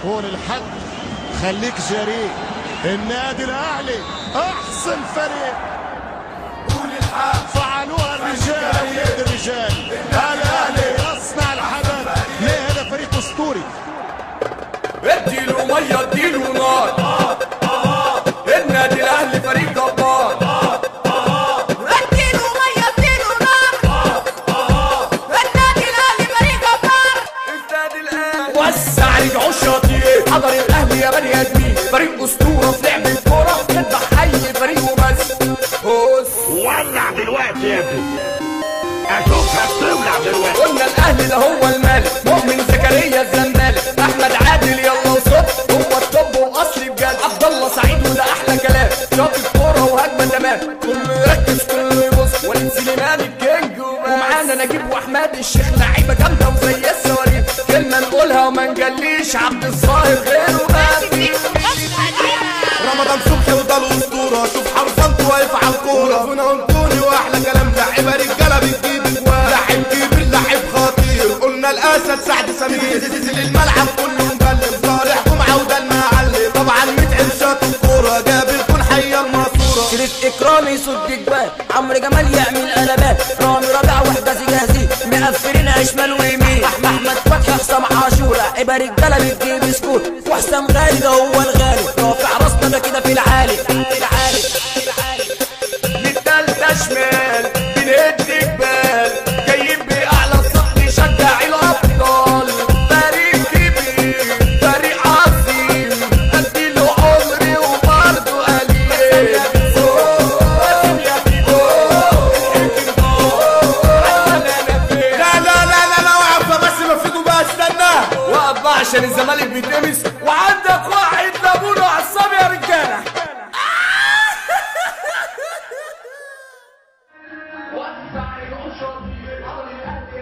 يكون الحق خليك جريء النادي الاهلي احسن فريق فعلوها الرجال ولاد الرجال الاهلي يصنع الحدث ليه هذا فريق اسطوري اديله ميه اديله نار النادي الاهلي فريق جبار اديله ميه اديله نار النادي الاهلي فريق جبار النادي الاهلي وسع رجعوا الشاطئ حضر الاهلي يا بني ادمين فريق اسطوره في لعب الكوره يذبح اي فريق وبس بص ولع دلوقتي يا ابني اشوفك تولع دلوقتي قلنا الاهلي ده هو الملك مؤمن زكريا الزمالك احمد عادل يلا وصف هو الطب واصلي بجد عبد الله سعيد وده احلى كلام شاط الكوره وهجمه تمام كله يركز كله يبص وليد سليمان الكينج وبس. ومعانا نجيب واحمد الشيخ لعيبه جامده وزي الصواريخ كلمه نقولها وما نجليش عبد الظاهر غيره بس رمضان صبحي وده الاسطوره شوف حرفنت واقف على الكوره فينا انطوني واحلى كلام لعيبه رجاله بتجيب اجوان لاعب كبير لاعب خطير قلنا الاسد سعد سمير نزل الملعب كله مبلم صالح جمعه وده المعلم طبعا متعب شاط الكوره جاب الكون حيه الماسوره شريف اكرامي يصد جبال عمرو جمال يعمل قلبات رامي ربيع وحجازي جاهزين مقفلين شمال ويمين احمد احمد فتحي حسام عاشور لعيبه رجاله بتجيب سكور وحسام غالي ده هو الغالي رافع راسنا ده كده في العالي في العالي في العالي للتالتة شمال بنهد جبال جايين بأعلى صوت نشجع الأبطال فريق كبير فريق عظيم أديله عمري وبرضه قليل لا لا لا لا لا واقفه بس ما فيكم بقى استنى وقف بقى عشان الزمالك بيتمس وعندك واحد لابونه عصام يا رجاله وسع الأشر